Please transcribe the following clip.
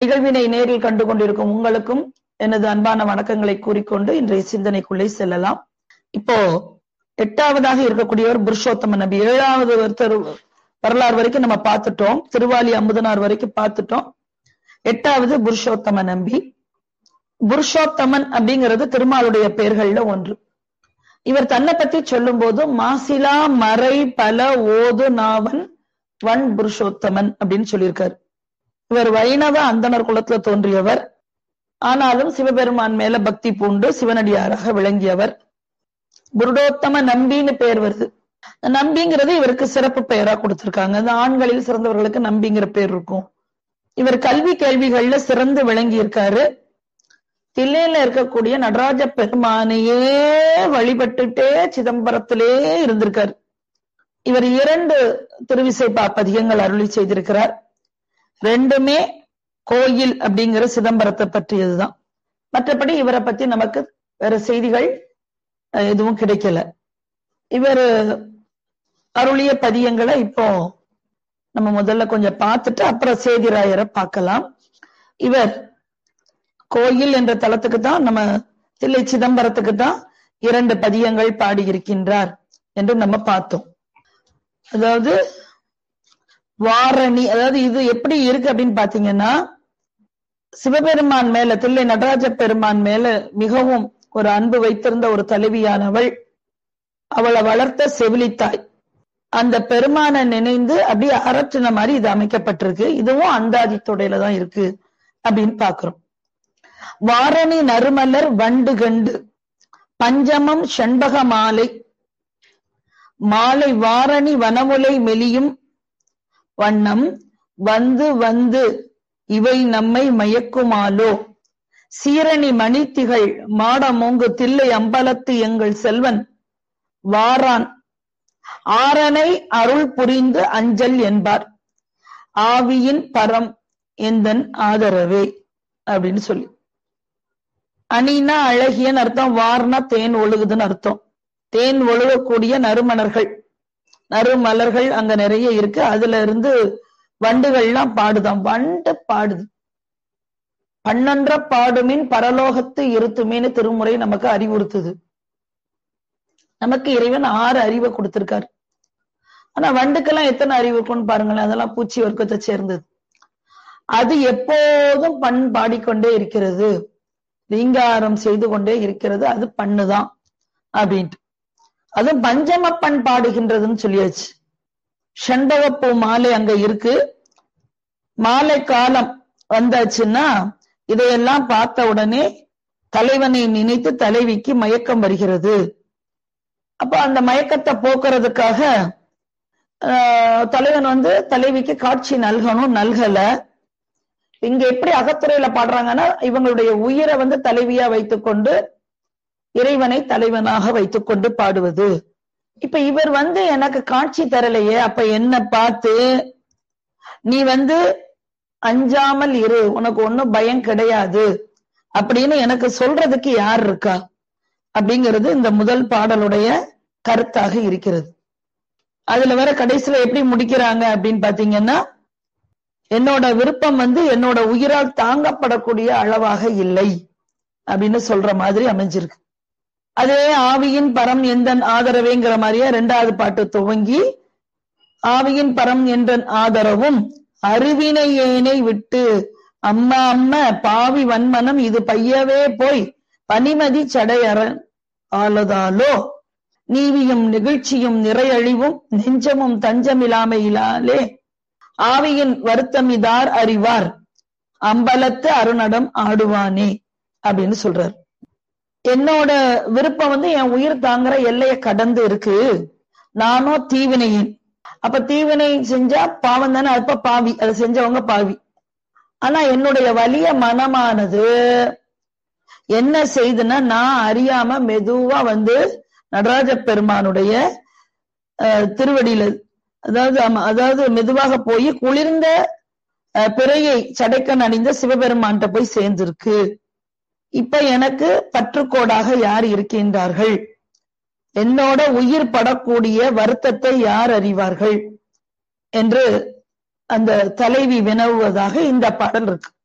நிகழ்வினை நேரில் கண்டு கொண்டிருக்கும் உங்களுக்கும் எனது அன்பான வணக்கங்களை கூறிக்கொண்டு இன்றைய சிந்தனைக்குள்ளே செல்லலாம் இப்போ எட்டாவதாக இருக்கக்கூடியவர் புருஷோத்தம நபி ஏழாவது ஒருத்தர் வரலாறு வரைக்கும் நம்ம பார்த்துட்டோம் திருவாலி அமுதனார் வரைக்கும் பார்த்துட்டோம் எட்டாவது புருஷோத்தம நம்பி புருஷோத்தமன் அப்படிங்கிறது திருமாலுடைய பெயர்கள்ல ஒன்று இவர் தன்னை பத்தி சொல்லும் போது மாசிலா மறை பல ஓது நாவன் வன் புருஷோத்தமன் அப்படின்னு சொல்லியிருக்காரு இவர் வைணவ அந்தனர் குலத்துல தோன்றியவர் ஆனாலும் சிவபெருமான் மேல பக்தி பூண்டு சிவனடியாராக விளங்கியவர் புருடோத்தம நம்பின்னு பெயர் வருது நம்பிங்கிறது இவருக்கு சிறப்பு பெயரா கொடுத்திருக்காங்க அந்த ஆண்களில் சிறந்தவர்களுக்கு நம்பிங்கிற பேர் இருக்கும் இவர் கல்வி கேள்விகள்ல சிறந்து விளங்கி இருக்காரு தில்லையில இருக்கக்கூடிய நடராஜ பெருமானையே வழிபட்டுட்டே சிதம்பரத்திலே இருந்திருக்காரு இவர் இரண்டு திருவிசைப்பா பதிகங்கள் அருளி செய்திருக்கிறார் ரெண்டுமே கோயில் அப்படிங்கிற சிதம்பரத்தை பற்றியதுதான் மற்றபடி இவரை பத்தி நமக்கு வேற செய்திகள் எதுவும் கிடைக்கல இவர் அருளிய பதியங்களை இப்போ நம்ம முதல்ல கொஞ்சம் பார்த்துட்டு அப்புறம் சேதிராயரை பார்க்கலாம் இவர் கோயில் என்ற தளத்துக்கு தான் நம்ம தில்லை சிதம்பரத்துக்கு தான் இரண்டு பதியங்கள் பாடியிருக்கின்றார் என்று நம்ம பார்த்தோம் அதாவது வாரணி அதாவது இது எப்படி இருக்கு அப்படின்னு பாத்தீங்கன்னா சிவபெருமான் மேல தில்லை நடராஜ பெருமான் மேல மிகவும் ஒரு அன்பு வைத்திருந்த ஒரு தலைவியானவள் அவளை வளர்த்த செவிலித்தாய் அந்த பெருமானை நினைந்து அப்படியே அரற்றின மாதிரி இது அமைக்கப்பட்டிருக்கு இதுவும் அந்தாதி தொடையில தான் இருக்கு அப்படின்னு பாக்குறோம் வாரணி நறுமலர் வண்டு கண்டு பஞ்சமம் செண்பக மாலை மாலை வாரணி வனமுலை மெலியும் வண்ணம் வந்து வந்து இவை நம்மை மயக்குமாலோ சீரணி மணித்திகள் மாடமோங்கு தில்லை அம்பலத்து எங்கள் செல்வன் வாரான் ஆரனை அருள் புரிந்து அஞ்சல் என்பார் ஆவியின் பரம் எந்தன் ஆதரவே அப்படின்னு சொல்லி அணினா அழகியன்னு அர்த்தம் வார்னா தேன் ஒழுகுதுன்னு அர்த்தம் தேன் ஒழுகக்கூடிய நறுமணர்கள் நறுமலர்கள் அங்க நிறைய இருக்கு அதுல இருந்து வண்டுகள்லாம் பாடுதாம் வண்டு பாடுது பன்னொன்ற பாடுமின் பரலோகத்து இருத்துமேனு திருமுறை நமக்கு அறிவுறுத்துது நமக்கு இறைவன் ஆறு அறிவை கொடுத்திருக்காரு ஆனா வண்டுக்கெல்லாம் எத்தனை அறிவு இருக்கும்னு பாருங்களேன் அதெல்லாம் பூச்சி வர்க்கத்தை சேர்ந்தது அது எப்போதும் பண் பாடிக்கொண்டே இருக்கிறது ரீங்காரம் செய்து கொண்டே இருக்கிறது அது பண்ணுதான் அப்படின்ட்டு அதுவும் பஞ்சம பண் பாடுகின்றதுன்னு சொல்லியாச்சு செண்பகப்பூ மாலை அங்க இருக்கு மாலை காலம் வந்தாச்சுன்னா இதையெல்லாம் பார்த்த உடனே தலைவனை நினைத்து தலைவிக்கு மயக்கம் வருகிறது அப்ப அந்த மயக்கத்தை போக்குறதுக்காக தலைவன் வந்து தலைவிக்கு காட்சி நல்கணும் நல்கல இங்க எப்படி அகத்துறையில பாடுறாங்கன்னா இவங்களுடைய உயிரை வந்து தலைவியா வைத்துக்கொண்டு இறைவனை தலைவனாக வைத்துக்கொண்டு பாடுவது இப்ப இவர் வந்து எனக்கு காட்சி தரலையே அப்ப என்ன பார்த்து நீ வந்து அஞ்சாமல் இரு உனக்கு ஒன்னும் பயம் கிடையாது அப்படின்னு எனக்கு சொல்றதுக்கு யார் இருக்கா அப்படிங்கிறது இந்த முதல் பாடலுடைய கருத்தாக இருக்கிறது அதுல வேற கடைசியில எப்படி முடிக்கிறாங்க அப்படின்னு பாத்தீங்கன்னா என்னோட விருப்பம் வந்து என்னோட உயிரால் தாங்கப்படக்கூடிய அளவாக இல்லை அப்படின்னு சொல்ற மாதிரி அமைஞ்சிருக்கு அதே ஆவியின் பரம் எந்தன் ஆதரவேங்கிற மாதிரியே ரெண்டாவது பாட்டு துவங்கி ஆவியின் பரம் என்ற ஆதரவும் அருவினை ஏனை விட்டு அம்மா அம்மா பாவி வன்மனம் இது பையவே போய் பனிமதி சடையற ஆளதாலோ நீவியும் நிகழ்ச்சியும் நிறையழிவும் நெஞ்சமும் தஞ்சமில்லாமையிலாலே ஆவியின் வருத்தமிதார் அறிவார் அம்பலத்து அருணடம் ஆடுவானே அப்படின்னு சொல்றார் என்னோட விருப்பம் வந்து என் உயிர் தாங்குற எல்லைய கடந்து இருக்கு நானும் தீவினையின் அப்ப தீவினை செஞ்சா பாவம் தானே அப்ப பாவி அதை செஞ்சவங்க பாவி ஆனா என்னுடைய வலிய மனமானது என்ன செய்துன்னா நான் அறியாம மெதுவா வந்து நடராஜ பெருமானுடைய திருவடியில அதாவது அதாவது மெதுவாக போய் குளிர்ந்த பிறையை சடைக்கன் அணிந்த சிவபெருமான்கிட்ட போய் சேர்ந்திருக்கு இப்ப எனக்கு பற்றுக்கோடாக யார் இருக்கின்றார்கள் என்னோட உயிர் படக்கூடிய வருத்தத்தை யார் அறிவார்கள் என்று அந்த தலைவி வினவுவதாக இந்த பாடல் இருக்கு